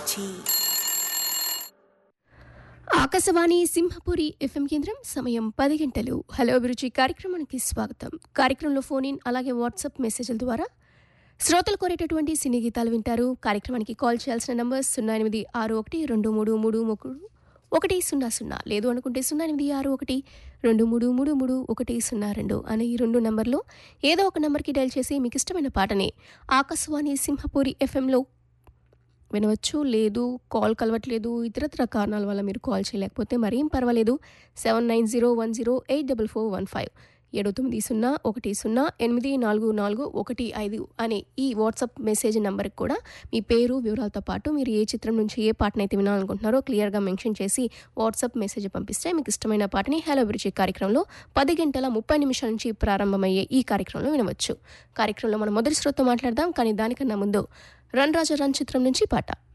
అభిరుచి ఆకాశవాణి సింహపురి ఎఫ్ఎం కేంద్రం సమయం పది గంటలు హలో అభిరుచి కార్యక్రమానికి స్వాగతం కార్యక్రమంలో ఫోన్ ఇన్ అలాగే వాట్సాప్ మెసేజ్ల ద్వారా శ్రోతలు కోరేటటువంటి సినీ గీతాలు వింటారు కార్యక్రమానికి కాల్ చేయాల్సిన నంబర్ సున్నా ఎనిమిది ఆరు ఒకటి రెండు మూడు మూడు మూడు ఒకటి సున్నా సున్నా లేదు అనుకుంటే సున్నా ఎనిమిది ఆరు ఒకటి రెండు మూడు మూడు మూడు ఒకటి సున్నా రెండు అనే ఈ రెండు నంబర్లో ఏదో ఒక నంబర్కి డైల్ చేసి మీకు ఇష్టమైన పాటని ఆకాశవాణి సింహపురి ఎఫ్ఎంలో వినవచ్చు లేదు కాల్ కలవట్లేదు ఇతరత్ర కారణాల వల్ల మీరు కాల్ చేయలేకపోతే మరేం పర్వాలేదు seven nine zero one zero eight double four one five ఏడు తొమ్మిది సున్నా ఒకటి సున్నా ఎనిమిది నాలుగు నాలుగు ఒకటి ఐదు అనే ఈ వాట్సాప్ మెసేజ్ నెంబర్కి కూడా మీ పేరు వివరాలతో పాటు మీరు ఏ చిత్రం నుంచి ఏ పాటనైతే వినాలనుకుంటున్నారో క్లియర్గా మెన్షన్ చేసి వాట్సాప్ మెసేజ్ పంపిస్తే మీకు ఇష్టమైన పాటని హలో అభిరుచి కార్యక్రమంలో పది గంటల ముప్పై నిమిషాల నుంచి ప్రారంభమయ్యే ఈ కార్యక్రమంలో వినవచ్చు కార్యక్రమంలో మనం మొదటి శ్రోతతో మాట్లాడదాం కానీ దానికన్నా ముందు రన్ రాజా రన్ చిత్రం నుంచి పాట